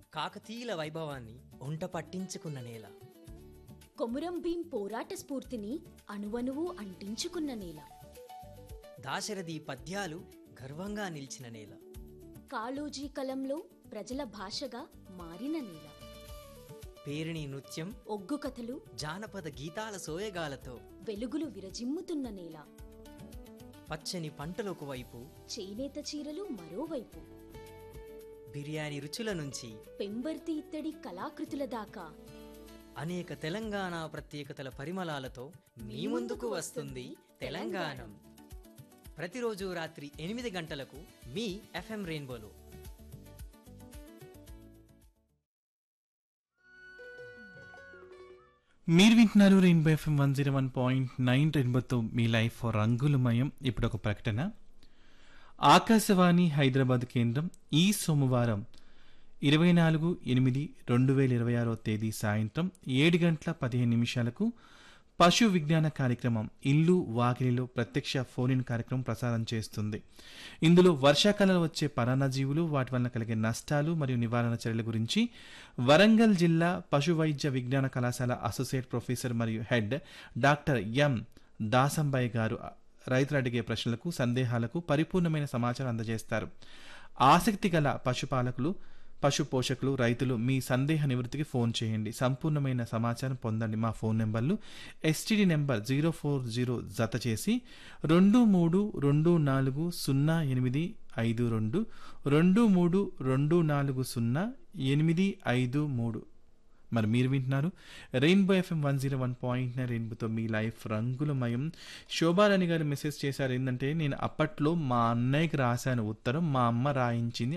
కాకతీయుల వైభవాన్ని ఒంట పట్టించుకున్న నేల కొమురం భీం పోరాట స్ఫూర్తిని అణువణువు అంటించుకున్న నేల దాశరథి పద్యాలు గర్వంగా నిలిచిన నేల కాళోజీ కలంలో ప్రజల భాషగా మారిన నేల పేరిణి నృత్యం ఒగ్గు కథలు జానపద గీతాల సోయగాలతో వెలుగులు విరజిమ్ముతున్న నేల పచ్చని పంటలకు వైపు చేనేత చీరలు మరోవైపు బిర్యానీ రుచుల నుంచి పెంబర్తి ఇత్తడి కళాకృతుల దాకా అనేక తెలంగాణ ప్రత్యేకతల పరిమళాలతో మీ ముందుకు వస్తుంది తెలంగాణం ప్రతిరోజు రాత్రి ఎనిమిది గంటలకు మీ ఎఫ్ఎం రెయిన్బోలో మీరు వింటున్నారు Rainbow FM one zero one point nine రెయిన్బోతో మీ లైఫ్ రంగులమయం ఇప్పుడు ఒక ప్రకటన ఆకాశవాణి హైదరాబాద్ కేంద్రం ఈ సోమవారం ఇరవై నాలుగు ఎనిమిది రెండు వేల ఇరవై ఆరో తేదీ సాయంత్రం ఏడు గంటల పదిహేను నిమిషాలకు పశు విజ్ఞాన కార్యక్రమం ఇల్లు వాకిలిలో ప్రత్యక్ష ఫోన్ ఇన్ కార్యక్రమం ప్రసారం చేస్తుంది ఇందులో వర్షాకాలంలో వచ్చే పరాన్నజీవులు వాటి వలన కలిగే నష్టాలు మరియు నివారణ చర్యల గురించి వరంగల్ జిల్లా పశు వైద్య విజ్ఞాన కళాశాల అసోసియేట్ ప్రొఫెసర్ మరియు హెడ్ డాక్టర్ ఎం దాసంబాయి గారు రైతులు అడిగే ప్రశ్నలకు సందేహాలకు పరిపూర్ణమైన సమాచారం అందజేస్తారు ఆసక్తి గల పశుపాలకులు పశు పోషకులు రైతులు మీ సందేహ నివృత్తికి ఫోన్ చేయండి సంపూర్ణమైన సమాచారం పొందండి మా ఫోన్ నెంబర్లు STD number zero four zero జత చేసి రెండు మూడు రెండు నాలుగు సున్నా ఎనిమిది ఐదు రెండు రెండు మూడు రెండు నాలుగు సున్నా ఎనిమిది ఐదు మూడు మరి మీరు వింటున్నారు Rainbow FM one zero one point nine రెయిన్బోతో మీ లైఫ్ రంగులమయం శోభారాణి గారు మెసేజ్ చేశారు ఏంటంటే నేను అప్పట్లో మా అన్నయ్యకి రాశాను ఉత్తరం మా అమ్మ రాయించింది